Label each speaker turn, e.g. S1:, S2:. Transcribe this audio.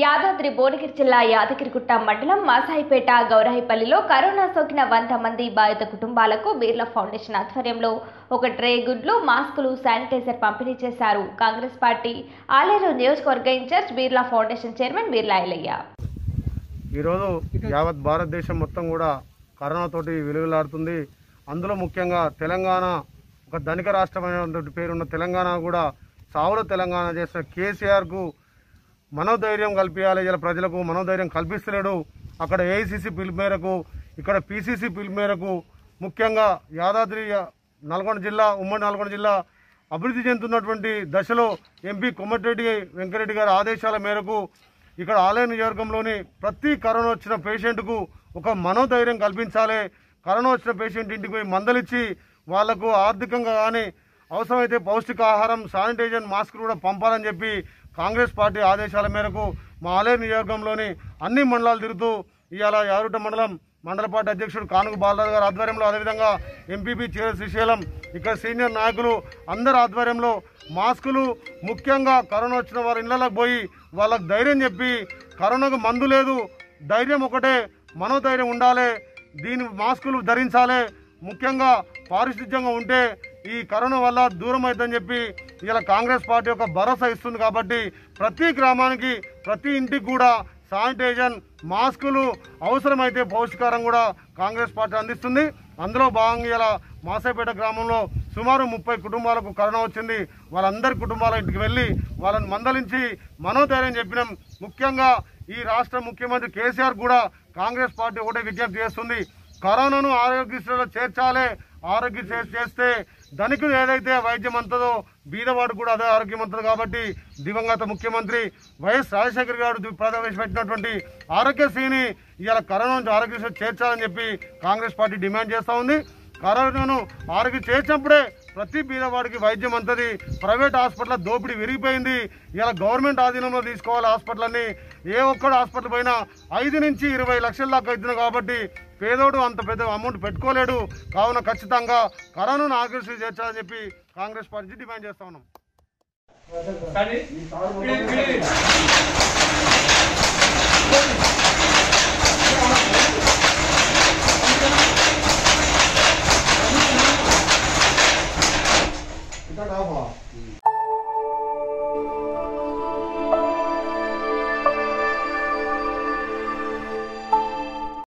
S1: యాదాద్రి భువనగిరి జిల్లా యాదగిరిగుట్ట మండలం మాసాయిపేట గౌరాయిపల్లిలో కరోనా సోకిన వంద మంది బాధిత కుటుంబాలకు బీర్లా ఫౌండేషన్ ఆధ్వర్యంలో ఒక ట్రే గుడ్లు మాస్కులు శానిటైజర్ పంపిణీ చేశారు కాంగ్రెస్ పార్టీ ఆలేరు నియోజకవర్గ incharge Beerla foundation chairman Beerla Ailaiah
S2: ఈరోజు యావత్ భారతదేశం మొత్తం కూడా కరోనాతోటి వెలుగులాడుతుంది అందులో ముఖ్యంగా తెలంగాణ ఒక ధనిక రాష్ట్రమైనటువంటి పేరున్న తెలంగాణ కూడా సావుల తెలంగాణ చేసిన కేసీఆర్కు మనోధైర్యం కల్పించాలి ఇలా ప్రజలకు మనోధైర్యం కల్పిస్తలేడు అక్కడ ఏఐసిసి పిలుపు మేరకు ఇక్కడ పిసిసి పిలుపు మేరకు ముఖ్యంగా యాదాద్రి నల్గొండ జిల్లా ఉమ్మడి నల్గొండ జిల్లా అభివృద్ధి చెందుతున్నటువంటి దశలో ఎంపీ కొమ్మటిరెడ్డి వెంకరెడ్డి గారి ఆదేశాల మేరకు ఇక్కడ ఆలయ నియోజకవర్గంలోని ప్రతి కరోనా వచ్చిన పేషెంట్కు ఒక మనోధైర్యం కల్పించాలి కరోనా వచ్చిన పేషెంట్ ఇంటికి పోయి మందలిచ్చి వాళ్లకు ఆర్థికంగా కానీ అవసరమైతే పౌష్టికాహారం శానిటైజర్ మాస్క్ కూడా పంపాలని చెప్పి కాంగ్రెస్ పార్టీ ఆదేశాల మేరకు మా ఆలయ నియోజకవర్గంలోని అన్ని మండలాలు తిరుగుతూ ఇవాళ యారుట మండలం మండల పార్టీ అధ్యక్షుడు కానుగు బాలరాజు గారి ఆధ్వర్యంలో అదేవిధంగా ఎంపీపీ చీర శ్రీశైలం ఇక్కడ సీనియర్ నాయకులు అందరి ఆధ్వర్యంలో మాస్కులు ముఖ్యంగా కరోనా వచ్చిన వారి ఇళ్లలోకి పోయి వాళ్ళకి ధైర్యం చెప్పి కరోనాకు మందు లేదు ధైర్యం ఒకటే మనోధైర్యం ఉండాలి దీని మాస్కులు ధరించాలి ముఖ్యంగా పారిశుధ్యంగా ఉంటే ఈ కరోనా వల్ల దూరం అవుతుందని చెప్పి ఇలా కాంగ్రెస్ పార్టీ యొక్క భరోసా ఇస్తుంది కాబట్టి ప్రతి గ్రామానికి ప్రతి ఇంటికి కూడా శానిటైజర్ మాస్కులు అవసరమైతే పౌష్టికారం కూడా కాంగ్రెస్ పార్టీ అందిస్తుంది అందులో భాగంగా ఇలా మాసాపేట గ్రామంలో సుమారు ముప్పై కుటుంబాలకు కరోనా వచ్చింది వాళ్ళందరి కుటుంబాల ఇంటికి వెళ్ళి వాళ్ళని మందలించి మనోధైర్యం చెప్పినాం ముఖ్యంగా ఈ రాష్ట్ర ముఖ్యమంత్రి కేసీఆర్ కూడా కాంగ్రెస్ పార్టీ ఒకటే విజ్ఞప్తి చేస్తుంది కరోనాను ఆరోగ్యశ్రీలో చేర్చాలి ఆరోగ్య చేస్తే ధనికుడు ఏదైతే వైద్యం అంతదో బీదవాడు కూడా అదే ఆరోగ్యం ఉంటుంది కాబట్టి దివంగత ముఖ్యమంత్రి వైఎస్ రాజశేఖర్ గారు ప్రవేశపెట్టినటువంటి ఆరోగ్యశ్రీని ఇవాళ కరోనా నుంచి ఆరోగ్యశ్రీ చేర్చాలని చెప్పి కాంగ్రెస్ పార్టీ డిమాండ్ చేస్తూ ఉంది కరోనాను ఆరోగ్య చేర్చినప్పుడే ప్రతి బీదవాడికి వైద్యం అంతది ప్రైవేట్ హాస్పిటల్ దోపిడీ విరిగిపోయింది ఇలా గవర్నమెంట్ ఆధీనంలో తీసుకోవాలి హాస్పిటల్ అన్ని ఏ ఒక్కడు హాస్పిటల్ పోయినా ఐదు నుంచి ఇరవై లక్షల దాకా అవుతుంది కాబట్టి పేదోడు అంత పెద్ద అమౌంట్ పెట్టుకోలేడు కావున ఖచ్చితంగా కరోనాను ఆరోగ్యశ్రీ చేర్చాలని చెప్పి కాంగ్రెస్ పార్టీ డిమాండ్ చేస్తా ఉన్నాం
S3: కానీ